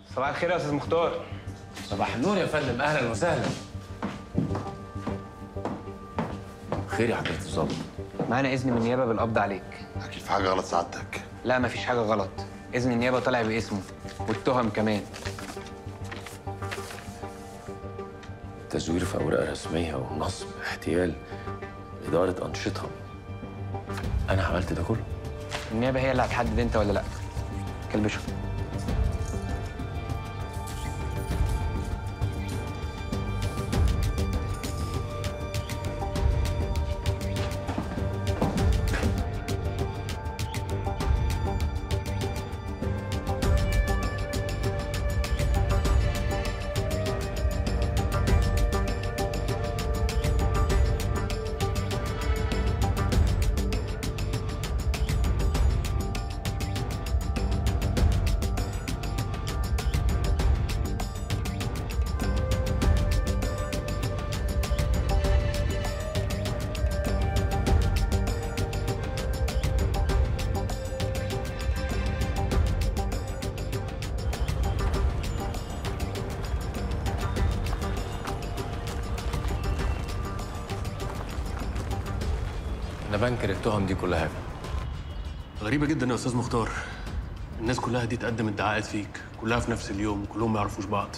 صباح الخير يا استاذ مختار صباح النور يا فندم اهلا وسهلا خير يا حضرة الظابط معانا اذن من النيابه بالقبض عليك اكيد في حاجه غلط سعادتك لا مفيش حاجه غلط اذن النيابه طالع باسمه والتهم كمان تزوير في اوراق رسميه ونصب احتيال اداره انشطه انا عملت ده كله النيابه هي اللي هتحدد انت ولا لا كلبشه انا بنكر التهم دي كلها غريبة جدا يا أستاذ مختار الناس كلها دي تقدم ادعاءات فيك كلها في نفس اليوم كلهم ما يعرفوش بعض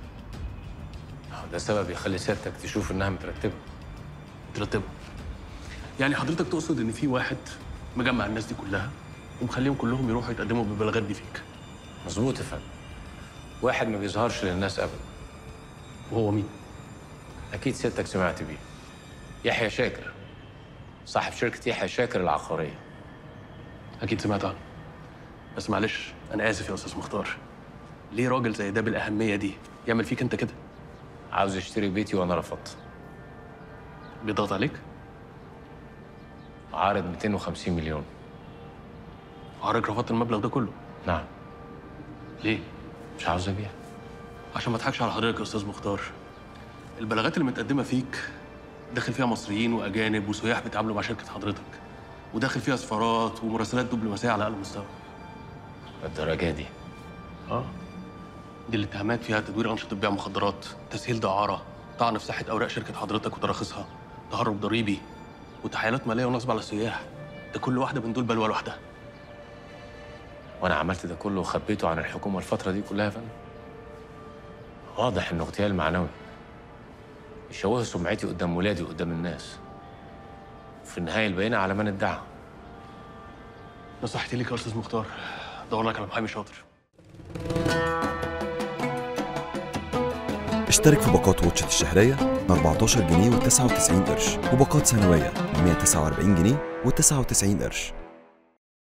ده سبب يخلي سيادتك تشوف انها مترتبه ترتبوا يعني حضرتك تقصد إن في واحد مجمع الناس دي كلها ومخليهم كلهم يروحوا يتقدموا بالبلاغات دي فيك مظبوط يا فندم واحد ما بيظهرش للناس ابدا وهو مين؟ اكيد سيادتك سمعت بيه يحيى شاكر صاحب شركه يحيى شاكر العقاريه أكيد سمعت عنه بس معلش أنا آسف يا أستاذ مختار ليه راجل زي ده بالأهمية دي يعمل فيك أنت كده؟ عاوز يشتري بيتي وانا رفضت بيضغط عليك؟ عارض 250 مليون وحضرتك رفضت المبلغ ده كله نعم ليه؟ مش عاوز ابيع عشان ما اضحكش على حضرتك يا استاذ مختار البلاغات اللي متقدمه فيك داخل فيها مصريين واجانب وسياح بيتعاملوا مع شركه حضرتك وداخل فيها سفارات ومراسلات دبلوماسيه على اقل مستوى الدرجه دي اه دي الاتهامات فيها تدوير انشطه بيع مخدرات تسهيل دعاره طعن في صحه اوراق شركه حضرتك وتراخيصها تهرب ضريبي وتحايلات ماليه ونصب على السياح ده كل واحده من دول بلوى لوحدها وانا عملت ده كله وخبيته عن الحكومه الفتره دي كلها يا فندم واضح انه اغتيال معنوي يشوه سمعتي قدام ولادي وقدام الناس في النهايه البينه على من ادعى نصيحتي ليك يا استاذ مختار دور لك على محامي شاطر اشترك في باقات واتشت الشهرية ب 14 جنيه و99 قرش وباقات سنوية ب 149 جنيه و99 قرش